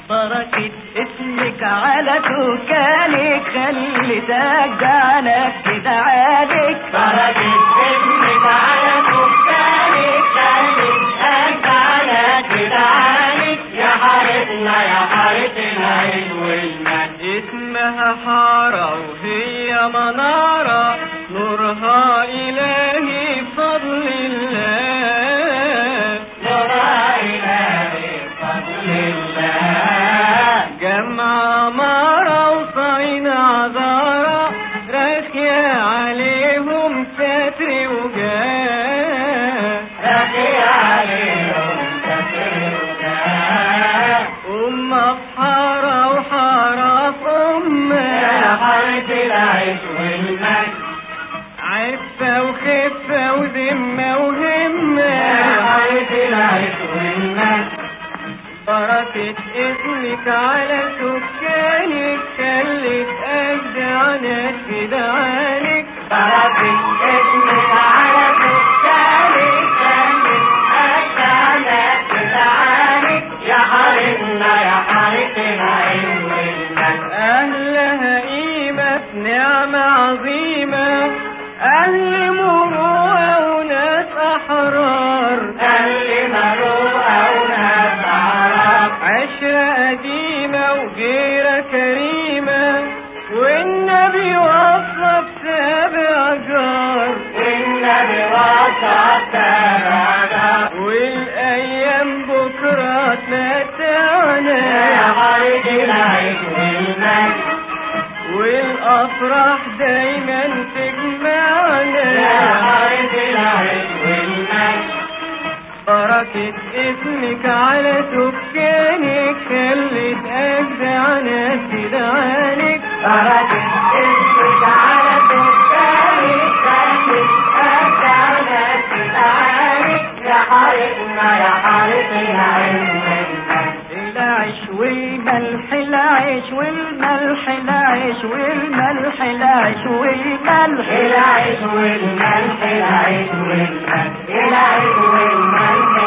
بركة اسمك على سكانك خلي تجعلك كده عالك بركة اسمك على سكانك خلي تجعلك كده عالك يا حارتنا يا حارة العين والمجد اسمها حارة وهي منارة نورها إلهي بفضل الله نورها إلهي بفضل الله جمع مرة وصين عذارة راخية عليهم ستر وجاه رقي عليهم كثير وجاه أمة في حارة وحارة في يا أمة حارة العيش والمجد عفة وخفة وذمة وهمة يا حارة العيش والمجد بركة اسمك على سكانك خلت أجدع ناس كده عنك بركة اسمك على سكانك خلت أجعلك تتعالج يا حارتنا يا حارة العين والمجد أهلها قيمة في نعمة عظيمة أهل مروءة وناس أحرار اللي مروءة وناس عرب عشرة قديمة وغيرة كريمة والنبي وصف سابع جار والنبي وصف تراجع والأيام بكرة يا تمتعنا حارة العيش والمجد والأفراح دايما يا تجمعنا حارة العيش والمجد بركة اسمك على سكانك خلت أجدع ناس تدعانك بركة اسمك على سكانك خلت أجعلك تتعالج يا حارتنا يا حارة العين والمجد العيش والملح العيش والملح العيش والملح العيش والملح العيش والملح العيش والملح العيش والملح